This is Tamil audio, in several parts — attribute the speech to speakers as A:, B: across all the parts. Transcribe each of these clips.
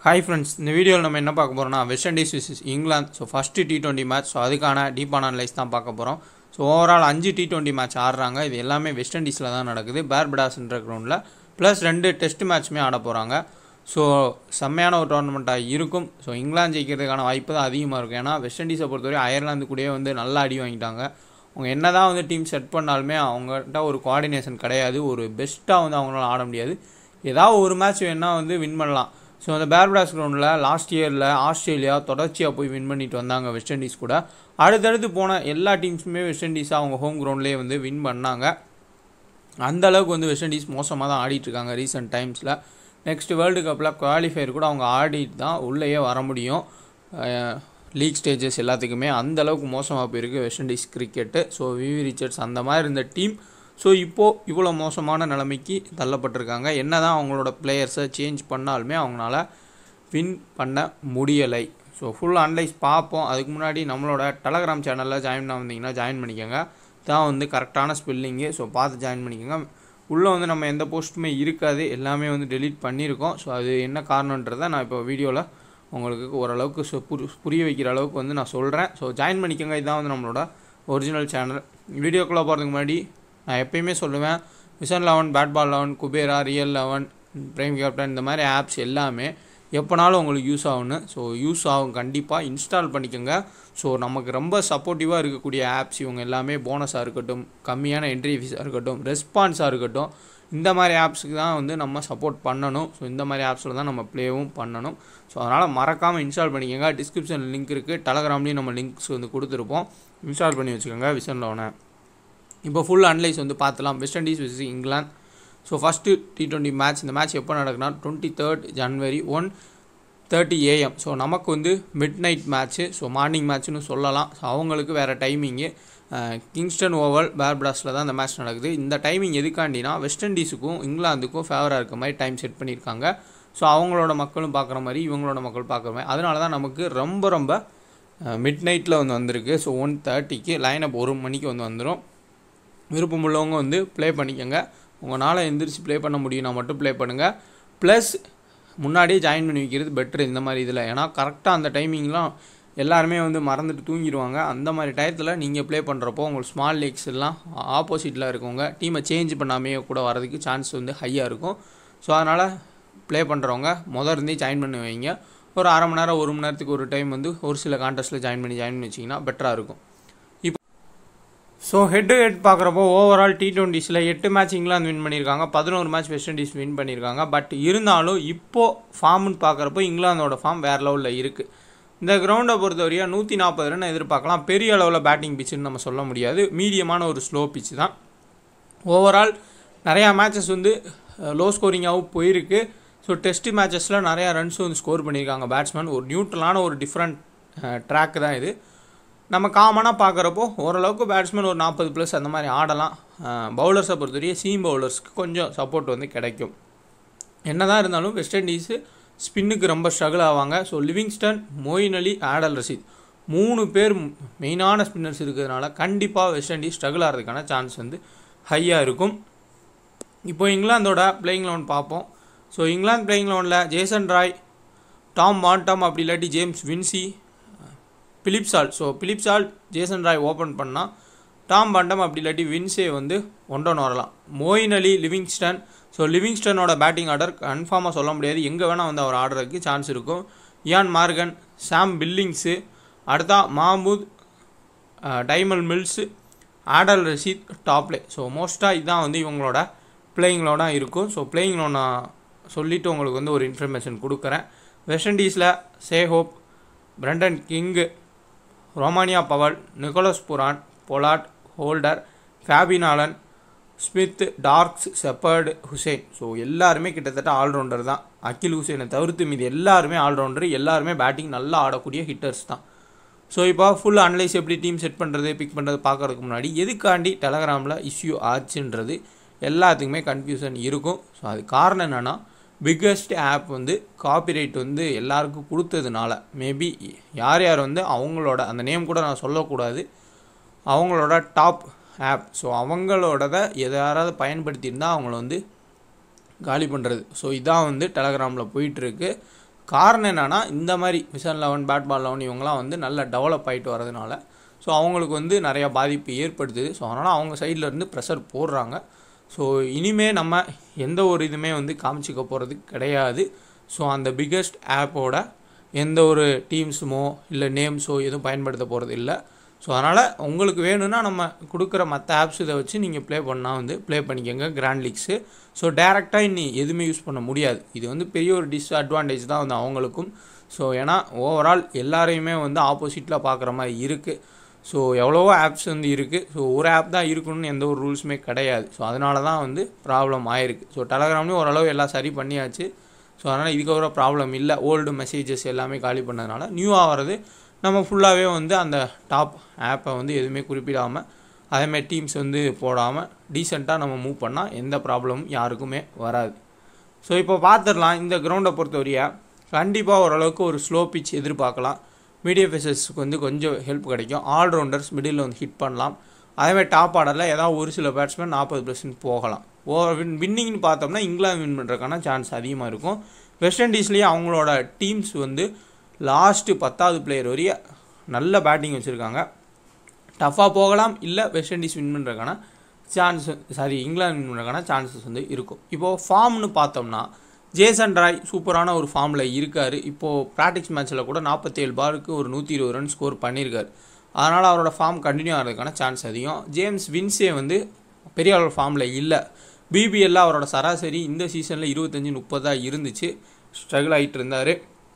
A: ஹாய் ஃப்ரெண்ட்ஸ் இந்த வீடியோவில் நம்ம என்ன பார்க்க போகிறோம்னா West Indies versus England so first T twenty match so அதுக்கான டீப்பான அனலைஸ் தான் பார்க்க போகிறோம் ஸோ ஓவரால் அஞ்சு டி டுவெண்ட்டி மேட்ச் ஆடுறாங்க இது எல்லாமே வெஸ்ட் இண்டீஸில் தான் நடக்குது பேர்படாஸ்ன்ற கிரவுண்டில் ப்ளஸ் ரெண்டு டெஸ்ட் மேட்ச்சுமே ஆட போகிறாங்க ஸோ செம்மையான ஒரு டோர்னமெண்ட்டாக இருக்கும் ஸோ இங்கிலாந்து ஜெயிக்கிறதுக்கான வாய்ப்பு தான் அதிகமாக இருக்கும் ஏன்னா வெஸ்ட் இண்டீஸை பொறுத்தவரை அயர்லாந்து கூடயே வந்து நல்லா அடி வாங்கிட்டாங்க அவங்க என்ன தான் வந்து டீம் செட் பண்ணாலுமே அவங்ககிட்ட ஒரு கோஆர்டினேஷன் கிடையாது ஒரு பெஸ்ட்டாக வந்து அவங்களால ஆட முடியாது ஏதாவது ஒரு மேட்ச் வேணால் வந்து வின் பண்ணலாம் ஸோ அந்த பேர்படாஸ் கிரவுண்டில் லாஸ்ட் இயரில் ஆஸ்திரேலியா தொடர்ச்சியாக போய் வின் பண்ணிட்டு வந்தாங்க வெஸ்ட் இண்டீஸ் கூட அடுத்தடுத்து போன எல்லா டீம்ஸுமே வெஸ்ட் இண்டீஸாக அவங்க ஹோம் கிரவுண்ட்லேயே வந்து வின் பண்ணாங்க அந்த அளவுக்கு வந்து வெஸ்ட் இண்டீஸ் மோசமாக தான் ஆடிட்டு இருக்காங்க ரீசெண்ட் டைம்ஸில் நெக்ஸ்ட் வேர்ல்டு கப்பில் குவாலிஃபயர் கூட அவங்க ஆடிட்டு தான் உள்ளேயே வர முடியும் லீக் ஸ்டேஜஸ் எல்லாத்துக்குமே அந்த அளவுக்கு மோசமாக போயிருக்கு West Indies cricket so Viv Richards அந்த மாதிரி இருந்த டீம் ஸோ இப்போது இவ்வளோ மோசமான நிலைமைக்கு தள்ளப்பட்டிருக்காங்க என்ன தான் அவங்களோட பிளேயர்ஸை சேஞ்ச் பண்ணாலுமே அவங்களால வின் பண்ண முடியலை ஸோ ஃபுல் அனலைஸ் பார்ப்போம் அதுக்கு முன்னாடி நம்மளோட டெலகிராம் சேனலில் ஜாயின் பண்ண வந்தீங்கன்னா ஜாயின் பண்ணிக்கோங்க தான் வந்து கரெக்டான ஸ்பெல்லிங்கு ஸோ பார்த்து ஜாயின் பண்ணிக்கோங்க உள்ளே வந்து நம்ம எந்த போஸ்ட்டுமே இருக்காது எல்லாமே வந்து டெலீட் பண்ணியிருக்கோம் ஸோ அது என்ன காரணன்றதை நான் இப்போ வீடியோவில் உங்களுக்கு ஓரளவுக்கு ஸோ புரி புரிய வைக்கிற அளவுக்கு வந்து நான் சொல்கிறேன் ஸோ ஜாயின் பண்ணிக்கோங்க இதுதான் வந்து நம்மளோட ஒரிஜினல் சேனல் வீடியோக்குள்ளே போகிறதுக்கு முன்னாடி நான் எப்பயுமே சொல்லுவேன் Mission Eleven Bat Ball Eleven Kubera Real Eleven Prime Captain இந்த மாதிரி ஆப்ஸ் எல்லாமே எப்போனாலும் உங்களுக்கு யூஸ் ஆகும்னு ஸோ யூஸ் ஆகும் கண்டிப்பாக இன்ஸ்டால் பண்ணிக்கோங்க ஸோ நமக்கு ரொம்ப சப்போர்ட்டிவாக இருக்கக்கூடிய ஆப்ஸ் இவங்க எல்லாமே போனஸாக இருக்கட்டும் கம்மியான என்ட்ரி ஃபீஸாக இருக்கட்டும் ரெஸ்பான்ஸாக இருக்கட்டும் இந்த மாதிரி ஆப்ஸுக்கு தான் வந்து நம்ம சப்போர்ட் பண்ணணும் ஸோ இந்த மாதிரி ஆப்ஸில் தான் நம்ம ப்ளேவும் பண்ணணும் ஸோ அதனால் மறக்காமல் இன்ஸ்டால் பண்ணிக்கோங்க டிஸ்கிரிப்ஷனில் லிங்க் இருக்குது டெலகிராம்லேயும் நம்ம லிங்க்ஸ் வந்து கொடுத்துருப்போம் இன்ஸ்டால் பண்ணி வச்சுக்கோங்க விசன் லோனை இப்போ ஃபுல் அனலைஸ் வந்து பார்த்துலாம் West Indies versus England so first T twenty match இந்த மேட்ச் எப்போ நடக்குன்னா twenty third January one thirty AM so நமக்கு வந்து midnight match so morning மேட்ச்னு சொல்லலாம் ஸோ அவங்களுக்கு வேறு டைமிங்கு கிங்ஸ்டன் ஓவல் பேர்பிளாஸில் தான் இந்த மேட்ச் நடக்குது இந்த டைமிங் எதுக்காண்டினா வெஸ்ட் இண்டீஸுக்கும் இங்கிலாந்துக்கும் ஃபேவராக இருக்க மாதிரி டைம் செட் பண்ணியிருக்காங்க ஸோ அவங்களோட மக்களும் பார்க்குற மாதிரி இவங்களோட மக்கள் பார்க்குற மாதிரி அதனால தான் நமக்கு ரொம்ப ரொம்ப மிட் நைட்டில் வந்து வந்திருக்கு ஸோ ஒன் தேர்ட்டிக்கு லைன் அப் ஒரு மணிக்கு வந்து வந்துடும் விருப்பம் உள்ளவங்க வந்து ப்ளே பண்ணிக்கோங்க உங்களால் எந்திரிச்சு ப்ளே பண்ண முடியும்னா மட்டும் ப்ளே பண்ணுங்கள் ப்ளஸ் முன்னாடியே ஜாயின் பண்ணி வைக்கிறது பெட்ரு இந்த மாதிரி இதில் ஏன்னா கரெக்டாக அந்த டைமிங்லாம் எல்லாருமே வந்து மறந்துட்டு தூங்கிடுவாங்க அந்த மாதிரி டயத்தில் நீங்கள் ப்ளே பண்ணுறப்போ உங்களுக்கு ஸ்மால் லீக்ஸ் எல்லாம் ஆப்போசிட்டில் இருக்கவங்க டீமை சேஞ்ச் பண்ணாமே கூட வரதுக்கு சான்ஸ் வந்து ஹையாக இருக்கும் ஸோ அதனால் ப்ளே பண்ணுறவங்க முதல் இருந்தே ஜாயின் பண்ணி வைங்க ஒரு அரை மணி நேரம் ஒரு மணி நேரத்துக்கு ஒரு டைம் வந்து ஒரு சில கான்டெஸ்ட்டில் ஜாயின் பண்ணி ஜாயின் பண்ணி வச்சிங்கன்னா பெட்டராக இருக்கும் ஸோ ஹெட் டு ஹெட் பார்க்குறப்போ ஓவரால் டி டுவெண்ட்டிஸில் எட்டு மேட்ச் இங்கிலாந்து வின் பண்ணியிருக்காங்க பதினோரு மேட்ச் வெஸ்ட் இண்டீஸ் வின் பண்ணியிருக்காங்க பட் இருந்தாலும் இப்போது ஃபார்ம்னு பார்க்குறப்போ இங்கிலாந்தோட ஃபார்ம் வேறு லெவலில் இருக்குது இந்த கிரவுண்டை பொறுத்தவரையாக நூற்றி நாற்பது ரன் எதிர்பார்க்கலாம் பெரிய அளவில் பேட்டிங் பிச்சுன்னு நம்ம சொல்ல முடியாது மீடியமான ஒரு ஸ்லோ பிச்சு தான் ஓவரால் நிறையா மேட்சஸ் வந்து லோ ஸ்கோரிங்காகவும் போயிருக்கு ஸோ டெஸ்ட் மேட்சஸில் நிறையா ரன்ஸ் வந்து ஸ்கோர் பண்ணியிருக்காங்க பேட்ஸ்மேன் ஒரு நியூட்ரலான ஒரு டிஃப்ரெண்ட் ட்ராக் தான் இது நம்ம காமனாக பார்க்குறப்போ ஓரளவுக்கு பேட்ஸ்மேன் ஒரு நாற்பது ப்ளஸ் அந்த மாதிரி ஆடலாம் பவுலர்ஸை பொறுத்தவரையும் சீம் பவுலர்ஸ்க்கு கொஞ்சம் சப்போர்ட் வந்து கிடைக்கும் என்ன தான் இருந்தாலும் வெஸ்ட் இண்டீஸு ஸ்பின்னுக்கு ரொம்ப ஸ்ட்ரகிள் ஆவாங்க ஸோ லிவிங்ஸ்டன் மொயின் அலி ஆடல் ரசீத் மூணு பேர் மெயினான ஸ்பின்னர்ஸ் இருக்கிறதுனால கண்டிப்பாக வெஸ்ட் இண்டீஸ் ஸ்ட்ரகிள் ஆகிறதுக்கான சான்ஸ் வந்து ஹையாக இருக்கும் இப்போ இங்கிலாந்தோட பிளேயிங் லெவன் பார்ப்போம் ஸோ இங்கிலாந்து பிளேயிங் லெவனில் ஜேசன் ராய் டாம் மான்டாம் அப்படி இல்லாட்டி James Vince phil salt so phil salt Jason Roy open பண்ணால் டாம் பண்டம் அப்படி இல்லாட்டி வின்ஸே வந்து ஒன்றொன்று வரலாம் மோயின் அலி லிவிங்ஸ்டன் ஸோ லிவிங்ஸ்டனோட பேட்டிங் ஆர்டர் கன்ஃபார்மாக சொல்ல முடியாது எங்கே வேணால் வந்து அவர் ஆடுறதுக்கு சான்ஸ் இருக்கும் இயான் மார்கன் சாம் பில்லிங்ஸு அடுத்தா Mahmood டைமல் mills Adil Rashid Topley so மோஸ்ட்டாக இதுதான் வந்து இவங்களோட பிளேயிங் லோனாக இருக்கும் ஸோ பிளேயிங் லோனை சொல்லிவிட்டு உங்களுக்கு வந்து ஒரு இன்ஃபர்மேஷன் கொடுக்குறேன் வெஸ்ட் இண்டீஸில் Shai Hope Brandon King Rovman Powell Nicholas Pooran Pollard Holder Fabian Allen Smith Drakes Shepherd Hosein so எல்லாருமே கிட்டத்தட்ட ஆல்ரவுண்டர் தான் அகில் ஹுசைனை தவிர்த்து மீது எல்லாருமே ஆல்ரவுண்டர் எல்லாருமே பேட்டிங் நல்லா ஆடக்கூடிய ஹிட்டர்ஸ் தான் ஸோ இப்போ ஃபுல் அனலைஸ் எப்படி டீம் செட் பண்ணுறது பிக் பண்ணுறது பார்க்குறதுக்கு முன்னாடி எதுக்காண்டி டெலகிராமில் இஷ்யூ ஆச்சுன்றது எல்லாத்துக்குமே கன்ஃபியூஷன் இருக்கும் ஸோ அது காரணம் என்னென்னா பிக்கஸ்ட் ஆப் வந்து காப்பிரைட் வந்து எல்லாருக்கும் கொடுத்ததுனால மேபி யார் யார் வந்து அவங்களோட அந்த நேம் கூட நான் சொல்லக்கூடாது அவங்களோட டாப் ஆப் ஸோ அவங்களோடத எதை யாராவது பயன்படுத்தியிருந்தால் அவங்கள வந்து காலி பண்ணுறது ஸோ இதான் வந்து டெலகிராமில் போயிட்டுருக்கு காரணம் என்னென்னா இந்த மாதிரி Mission Eleven Bat Ball Eleven இவங்கலாம் வந்து நல்லா டெவலப் ஆகிட்டு வரதுனால ஸோ அவங்களுக்கு வந்து நிறையா பாதிப்பு ஏற்படுத்துது ஸோ அதனால் அவங்க சைடில் இருந்து ப்ரெஷர் போடுறாங்க ஸோ இனிமே நம்ம எந்த ஒரு இதுவுமே வந்து காமிச்சிக்க போகிறது கிடையாது ஸோ அந்த பிக்கஸ்ட் ஆப்போட எந்த ஒரு டீம்ஸுமோ இல்லை நேம்ஸோ எதுவும் பயன்படுத்த போகிறது இல்லை ஸோ அதனால் உங்களுக்கு வேணும்னா நம்ம கொடுக்குற மற்ற ஆப்ஸ் இதை வச்சு நீங்கள் ப்ளே பண்ணால் வந்து ப்ளே பண்ணிக்கோங்க கிராண்ட் லீக்ஸு ஸோ டேரெக்டாக இன்னி எதுவுமே யூஸ் பண்ண முடியாது இது வந்து பெரிய ஒரு டிஸ்அட்வான்டேஜ் தான் வந்து அவங்களுக்கும் ஸோ ஏன்னா ஓவரால் எல்லாரையுமே வந்து ஆப்போசிட்டில் பார்க்குற மாதிரி இருக்குது ஸோ எவ்வளவோ ஆப்ஸ் வந்து இருக்குது ஸோ ஒரு ஆப் தான் இருக்கணும்னு எந்த ஒரு ரூல்ஸுமே கிடையாது ஸோ அதனால தான் வந்து ப்ராப்ளம் ஆயிருக்கு ஸோ டெலகிராம்லேயும் ஓரளவு எல்லாம் சரி பண்ணியாச்சு ஸோ அதனால் இதுக்கப்புறம் ப்ராப்ளம் இல்லை ஓல்டு மெசேஜஸ் எல்லாமே காலி பண்ணதுனால நியூவாக வர்றது நம்ம ஃபுல்லாகவே வந்து அந்த டாப் ஆப்பை வந்து எதுவுமே குறிப்பிடாமல் அதேமாதிரி டீம்ஸ் வந்து போடாமல் டீசெண்டாக நம்ம மூவ் பண்ணால் எந்த ப்ராப்ளமும் யாருக்குமே வராது ஸோ இப்போ பார்த்துடலாம் இந்த கிரவுண்டை பொறுத்தவரைய கண்டிப்பாக ஓரளவுக்கு ஒரு ஸ்லோ பிச் எதிர்பார்க்கலாம் மீடியம் ஃபேஸஸ்க்கு வந்து கொஞ்சம் ஹெல்ப் கிடைக்கும் ஆல்ரவுண்டர்ஸ் மிடில் வந்து ஹிட் பண்ணலாம் அதேமாதிரி டாப் ஆர்டரில் ஏதாவது ஒரு சில பேட்ஸ்மேன் நாற்பது பர்சன்ட் போகலாம் ஓ வின் வின்னிங்னு பார்த்தோம்னா இங்கிலாந்து வின் பண்ணுறதுக்கான சான்ஸ் அதிகமாக இருக்கும் வெஸ்ட் இண்டீஸ்லேயே அவங்களோட டீம்ஸ் வந்து லாஸ்ட்டு பத்தாவது பிளேயர் வரைய நல்ல பேட்டிங் வச்சுருக்காங்க டஃப்பாக போகலாம் இல்லை வெஸ்ட் இண்டீஸ் வின் பண்ணுறதுக்கான சான்ஸ் சாரி இங்கிலாந்து வின் பண்ணுறதுக்கான சான்சஸ் வந்து இருக்கும் இப்போது ஃபார்ம்னு பார்த்தோம்னா ஜேசன் ராய் சூப்பரான ஒரு ஃபார்மில் இருக்கார் இப்போது ப்ராக்டிக்ஸ் மேட்ச்சில் கூட நாற்பத்தேழு பாருக்கு ஒரு நூற்றி இருபது ரன் ஸ்கோர் பண்ணியிருக்காரு அதனால் அவரோட ஃபார்ம் கண்டினியூ ஆகிறதுக்கான சான்ஸ் அதிகம் ஜேம்ஸ் வின்ஸே வந்து பெரிய அளவு ஃபார்மில் இல்லை பிபிஎல்ல அவரோட சராசரி இந்த சீசனில் இருபத்தஞ்சி முப்பதாக இருந்துச்சு ஸ்ட்ரகிள் ஆகிட்டு இருந்தார்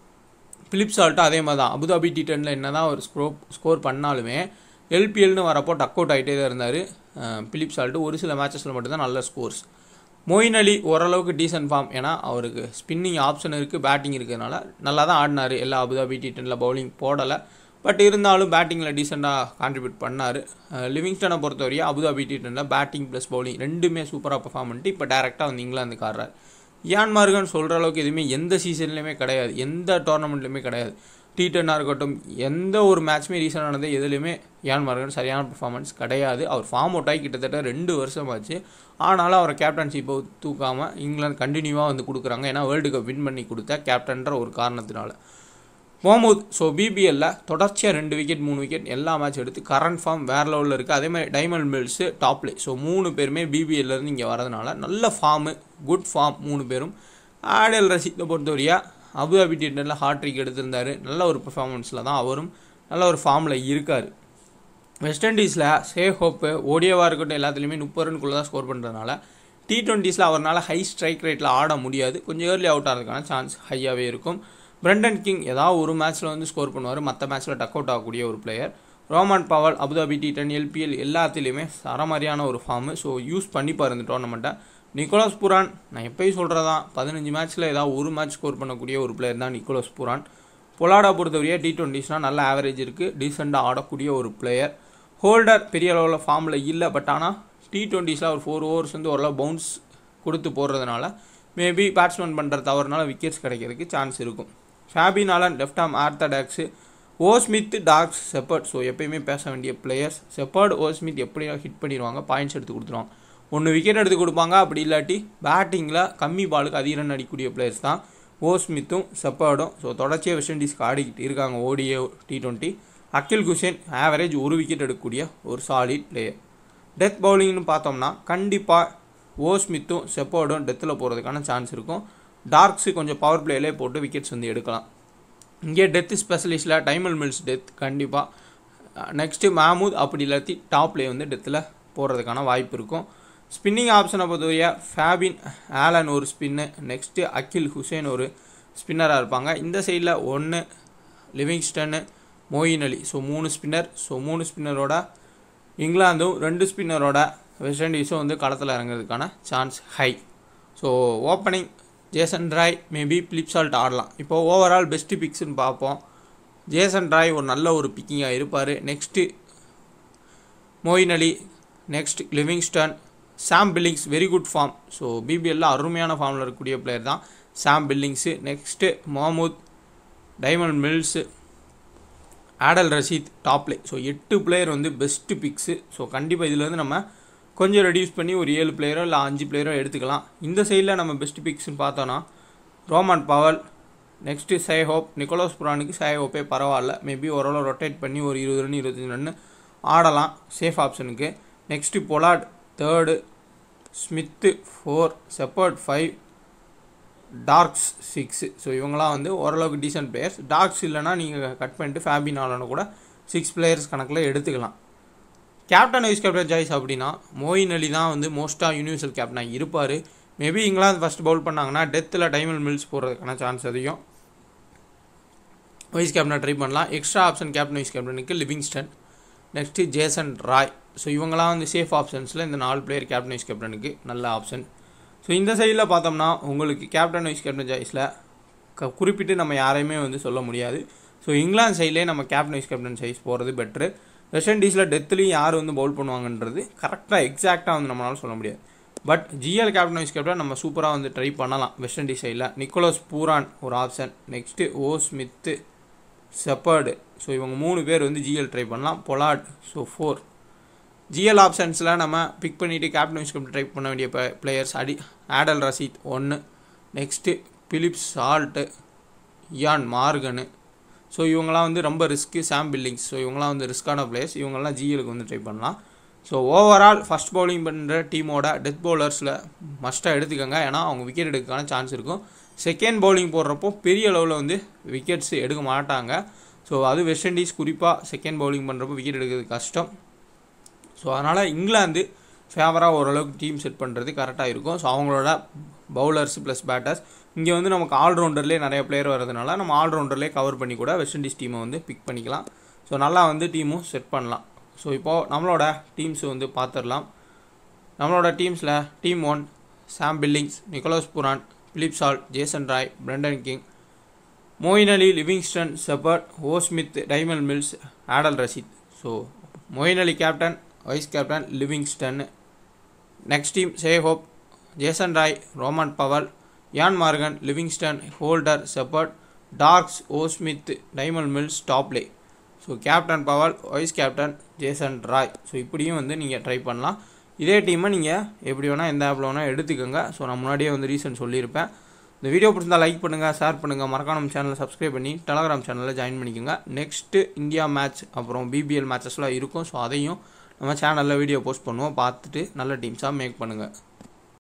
A: பிலிப் சால்ட்டும் அதே மாதிரி தான் அபுதாபி டி டெனில் என்ன தான் ஒரு ஸ்க்ரோ ஸ்கோர் பண்ணாலுமே எல்பிஎல்னு வரப்போ டக் அவுட் ஆகிட்டே தான் இருந்தார் பிலிப் சால்ட்டு ஒரு சில மேட்சஸில் மட்டும்தான் நல்ல ஸ்கோர்ஸ் மொயின் அலி ஓரளவுக்கு டீசன்ட் ஃபார்ம் ஏன்னா அவருக்கு ஸ்பின்னிங் ஆப்ஷன் இருக்குது பேட்டிங் இருக்கிறதுனால நல்லா தான் ஆடினார் எல்லா அபுதாபி டி டெனில் பவுலிங் போடலை பட் இருந்தாலும் பேட்டிங்கில் டீசெண்டாக கான்ட்ரிபியூட் பண்ணார் லிவிங்ஸ்டனை பொறுத்தவரையும் அபுதாபி டி டெனில் பேட்டிங் ப்ளஸ் பவுலிங் ரெண்டுமே சூப்பராக பர்ஃபார்ம் பண்ணிட்டு இப்போ டேரெக்டாக வந்து இங்கிலாந்துக்கு ஆடுறார் யான் மார்கன் சொல்கிற அளவுக்கு எதுவுமே எந்த சீசன்லையுமே கிடையாது எந்த டோர்னமெண்ட்லையுமே கிடையாது டி டென்னாக இருக்கட்டும் எந்த ஒரு மேட்ச்மே ரீசன் ஆனது எதுலையுமே யான் மார்கன் சரியான பர்ஃபார்மன்ஸ் கிடையாது அவர் ஃபார்ம் அவுட் ஆகி கிட்டத்தட்ட ரெண்டு வருஷம் ஆச்சு ஆனாலும் அவரை கேப்டன்ஷிப்பை தூக்காமல் இங்கிலாந்து கண்டினியூவாக வந்து கொடுக்குறாங்க ஏன்னா வேர்ல்டு கப் வின் பண்ணி கொடுத்த கேப்டன்ற ஒரு காரணத்தினால மொஹமூத் ஸோ பிபிஎல்ல தொடர்ச்சியாக ரெண்டு விக்கெட் மூணு விக்கெட் எல்லா மேட்ச் எடுத்து கரண்ட் ஃபார்ம் வேறு லெவலில் இருக்குது அதே மாதிரி டைமண்ட் மில்ஸு டாப்லே ஸோ மூணு பேருமே பிபிஎல்லேருந்து இங்கே வரதுனால நல்ல ஃபார்மு குட் ஃபார்ம் மூணு பேரும் ஆடல் ரசித்தை பொறுத்தவரையா அபுதாபி டீட்டனில் ஹாட்ரிக் எடுத்திருந்தார் நல்ல ஒரு பெர்ஃபார்மன்ஸில் தான் அவரும் நல்ல ஒரு ஃபார்மில் இருக்கார் வெஸ்ட் இண்டீஸில் சே ஹோப்பு ஓடியோவாக இருக்கட்டும் எல்லாத்துலேயுமே முப்பது ரன்குள்ளே தான் ஸ்கோர் பண்ணுறதுனால டி டுவெண்ட்டீஸில் அவரால் ஹை ஸ்ட்ரைக் ரேட்டில் ஆட முடியாது கொஞ்சம் ஏர்லி அவுட் ஆகிறதுக்கான சான்ஸ் ஹையாகவே இருக்கும் பிரண்டன் கிங் ஏதாவது ஒரு மேட்ச்சில் வந்து ஸ்கோர் பண்ணுவார் மற்ற மேட்ச்சில் டக் அவுட் ஆகக்கூடிய ஒரு player Rovman Powell Abu Dhabi T ten LPL எல்லாத்துலேயுமே சரமாரியான ஒரு ஃபார்மு ஸோ யூஸ் பண்ணிப்பார் இந்த டோர்னமெண்ட்டை நிக்கோலஸ் புரான் நான் எப்பயும் சொல்கிறதான் பதினஞ்சு மேட்ச்சில் ஏதாவது ஒரு மேட்ச் ஸ்கோர் பண்ணக்கூடிய ஒரு பிளேயர் தான் நிக்கோலஸ் புரான் பொலாடா பொறுத்தவரையே டி டுவெண்ட்டிஸ்னால் நல்ல ஆவரேஜ் இருக்குது டீசெண்டாக ஆடக்கூடிய ஒரு பிளேயர் ஹோல்டர் பெரிய அளவில் ஃபார்மில் இல்லை பட் ஆனால் டி டுவெண்ட்டிஸில் ஒரு ஃபோர் ஓவர்ஸ் வந்து ஓரளவு பவுன்ஸ் கொடுத்து போடுறதுனால மேபி பேட்ஸ்மேன் பண்ணுற தவறுனால விக்கெட்ஸ் கிடைக்கிறதுக்கு சான்ஸ் இருக்கும் ஃபேபின் Allen left arm orthodox O Smith Drakes Shepherd so எப்பயுமே பேச வேண்டிய பிளேயர்ஸ் செப்பர்ட் ஓ ஸ்மித் எப்படியா ஹிட் பண்ணிடுவாங்க பாயிண்ட்ஸ் எடுத்து கொடுத்துருவாங்க ஒன்று விக்கெட் எடுத்து கொடுப்பாங்க அப்படி இல்லாட்டி பேட்டிங்கில் கம்மி பாலுக்கு அதிக ரன் அடிக்கக்கூடிய பிளேயர்ஸ் தான் ஓ ஸ்மித்தும் செப்பர்டும் ஸோ தொடர்ச்சியாக வெஸ்ட் இண்டீஸ்க்கு ஆடிக்கிட்டு இருக்காங்க ODI T twenty Akeal Hosein average ஒரு விக்கெட் எடுக்கக்கூடிய ஒரு சாலிட் பிளேயர் டெத் பவுலிங்னு பார்த்தோம்னா கண்டிப்பாக ஓ ஸ்மித்தும் செப்பர்டும் டெத்தில் போகிறதுக்கான சான்ஸ் இருக்கும் டார்க்ஸு கொஞ்சம் பவர் பிளேலே போட்டு விக்கெட்ஸ் வந்து எடுக்கலாம் இங்கே டெத்து ஸ்பெஷலிஸ்டில் டைமல் மில்ஸ் டெத் கண்டிப்பாக நெக்ஸ்ட்டு மஹமூத் அப்படி இல்லாட்டி டாப்லேயே வந்து டெத்தில் போடுறதுக்கான வாய்ப்பு இருக்கும் ஸ்பின்னிங் ஆப்ஷனை பொறுத்தவரையா ஃபேபின் ஆலன் ஒரு ஸ்பின்னு நெக்ஸ்ட்டு அகில் ஹுசேன் ஒரு ஸ்பின்னராக இருப்பாங்க இந்த சைடில் ஒன்று லிவிங்ஸ்டன்னு மோயின் அலி ஸோ மூணு ஸ்பின்னர் ஸோ மூணு ஸ்பின்னரோட இங்கிலாந்தும் ரெண்டு ஸ்பின்னரோட வெஸ்ட் இண்டீஸும் வந்து களத்தில் இறங்குறதுக்கான chance high so opening Jason Roy maybe Phil Salt ஆடலாம் இப்போ ஓவரால் பெஸ்ட்டு பிக்ஸ்னு பார்ப்போம் ஜேசன் ராய் ஒரு நல்ல ஒரு பிக்கிங்காக இருப்பார் next Moeen Ali next Livingstone Sam Billings very good form so பிபிஎல்ல அருமையான ஃபார்மில் இருக்கக்கூடிய பிளேயர் தான் Sam Billings next Mahmood Tymal Mills Adil Rashid Topley so எட்டு பிளேயர் வந்து பெஸ்ட்டு பிக்ஸு ஸோ கண்டிப்பாக இதில் வந்து நம்ம கொஞ்சம் ரெடியூஸ் பண்ணி ஒரு ஏழு பிளேயரோ இல்லை அஞ்சு பிளேயரோ எடுத்துக்கலாம் இந்த சைடில் நம்ம பெஸ்ட் பிக்ஸ்னு பார்த்தோன்னா Rovman Powell next Shai Hope Nicholas புரானுக்கு சைஹோப்பே பரவாயில்ல மேபி ஓரளவு ரொட்டேட் பண்ணி ஒரு இருபது ரன் இருபத்தஞ்சு ரன் ஆடலாம் சேஃப் ஆப்ஷனுக்கு next Pollard third Smith four Shepherd five Drakes six so இவங்களாம் வந்து ஓரளவுக்கு டீசென்ட் பிளேயர்ஸ் டார்க்ஸ் இல்லைனா நீங்கள் கட் பண்ணிட்டு ஃபேபின் ஆலன்னு கூட சிக்ஸ் பிளேயர்ஸ் கணக்கில் எடுத்துக்கலாம் கேப்டன் வைஸ் கேப்டன் சாய்ஸ் அப்படின்னா மோயின் அலி தான் வந்து மோஸ்ட்டாக யூனிவர்சல் கேப்டனாக இருப்பார் மேபி இங்கிலாந்து ஃபஸ்ட் பவுல் பண்ணாங்கன்னா டெத்தில் டைமல் மில்ஸ் போடுறதுக்கான சான்ஸ் அதிகம் வைஸ் கேப்டனாக ட்ரை பண்ணலாம் எக்ஸ்ட்ரா ஆப்ஷன் கேப்டன் வைஸ் கேப்டனுக்கு Livingstone next Jason Roy so இவங்களாம் வந்து சேஃப் ஆப்ஷன்ஸில் இந்த நாலு பிளேயர் கேப்டன் வைஸ் கேப்டனுக்கு நல்ல ஆப்ஷன் ஸோ இந்த சைடில் பார்த்தோம்னா உங்களுக்கு கேப்டன் வைஸ் கேப்டன் சாய்ஸில் க குறிப்பிட்டு நம்ம யாரையுமே வந்து சொல்ல முடியாது ஸோ இங்கிலாந்து சைட்லேயே நம்ம கேப்டன் வைஸ் கேப்டன் சைஸ் போகிறது பெட்ரு வெஸ்ட் இண்டீஸில் டெத்துலேயும் யார் வந்து பவுல் பண்ணுவாங்கன்றது கரெக்டாக எக்ஸாக்டாக வந்து நம்மளால சொல்ல முடியாது but GL captain vice captain நம்ம சூப்பராக வந்து ட்ரை பண்ணலாம் வெஸ்ட் இண்டீஸ் சைடில் நிக்கோலஸ் பூரான் ஒரு option next O Smith Shepherd so இவங்க மூணு பேர் வந்து ஜிஎல் ட்ரை பண்ணலாம் பொலாட் ஸோ ஃபோர் ஜிஎல் ஆப்ஷன்ஸில் நம்ம பிக் பண்ணிவிட்டு கேப்டன் வைஸ் கேப்டன் ட்ரை பண்ண வேண்டிய பிளேயர்ஸ் அடி ஆடல் ரசீத் ஒன்று next Phillips Salt Eoin Morgan so இவங்களாம் வந்து ரொம்ப ரிஸ்க்கு சாம் பில்லிங்ஸ் ஸோ இவங்களாம் வந்து ரிஸ்க்கான பிளேயர்ஸ் இவங்கெல்லாம் ஜிஎலுக்கு வந்து ட்ரை பண்ணலாம் ஸோ ஓவரால் ஃபஸ்ட் பவுலிங் பண்ணுற டீமோட டெத் பவுலர்ஸில் மஸ்ட்டாக எடுத்துக்கோங்க ஏன்னா அவங்க விக்கெட் எடுக்கான சான்ஸ் இருக்கும் செகண்ட் பவுலிங் போடுறப்போ பெரிய அளவில் வந்து விக்கெட்ஸ் எடுக்க மாட்டாங்க ஸோ அது வெஸ்ட் இண்டீஸ் குறிப்பாக செகண்ட் பவுலிங் பண்ணுறப்போ விக்கெட் எடுக்கிறது கஷ்டம் ஸோ அதனால் இங்கிலாந்து ஃபேவராக ஓரளவுக்கு டீம் செட் பண்ணுறது கரெக்டாக இருக்கும் ஸோ அவங்களோட பவுலர்ஸ் ப்ளஸ் பேட்டர்ஸ் இங்கே வந்து நமக்கு ஆல்ரவுண்டர்லேயே நிறைய பிளேயர் வரதுனால நம்ம ஆல்ரவுண்டர்லேயே கவர் பண்ணி கூட வெஸ்ட் இண்டீஸ் டீமை வந்து பிக் பண்ணிக்கலாம் ஸோ நல்லா வந்து டீமும் செட் பண்ணலாம் ஸோ இப்போது நம்மளோட டீம்ஸ் வந்து பார்த்துடலாம் நம்மளோட டீம்ஸில் team one Sam Billings Nicholas Pooran Phil Salt Jason Roy Brandon King Moeen அலி Livingstone Shepherd O Smith Tymal Mills Adil Rashid so Moeen Ali captain vice captain Livingstone next team Shai Hope Jason Roy Rovman Powell Eoin Morgan Livingstone Holder Shepherd Drakes O Smith Tymal Mills Topley so captain Powell vice captain Jason Roy so இப்படியும் வந்து நீங்கள் ட்ரை பண்ணலாம் இதே டீமை நீங்கள் எப்படி வேணால் எந்த ஆப்பில் வேணால் எடுத்துக்கோங்க ஸோ நான் முன்னாடியே வந்து ரீசன் சொல்லியிருப்பேன் இந்த வீடியோ பிடிச்சிருந்தா லைக் பண்ணுங்கள் ஷேர் பண்ணுங்கள் மறக்காம நம்ம சேனலை சப்ஸ்கிரைப் பண்ணி டெலகிராம் சேனலில் ஜாயின் பண்ணிக்கோங்க நெக்ஸ்ட்டு இந்தியா மேட்ச் அப்புறம் பிபிஎல் மேட்சஸ்லாம் இருக்கும் ஸோ அதையும் நம்ம சேனலில் வீடியோ போஸ்ட் பண்ணுவோம் பார்த்துட்டு நல்ல டீம்ஸாக மேக் பண்ணுங்கள்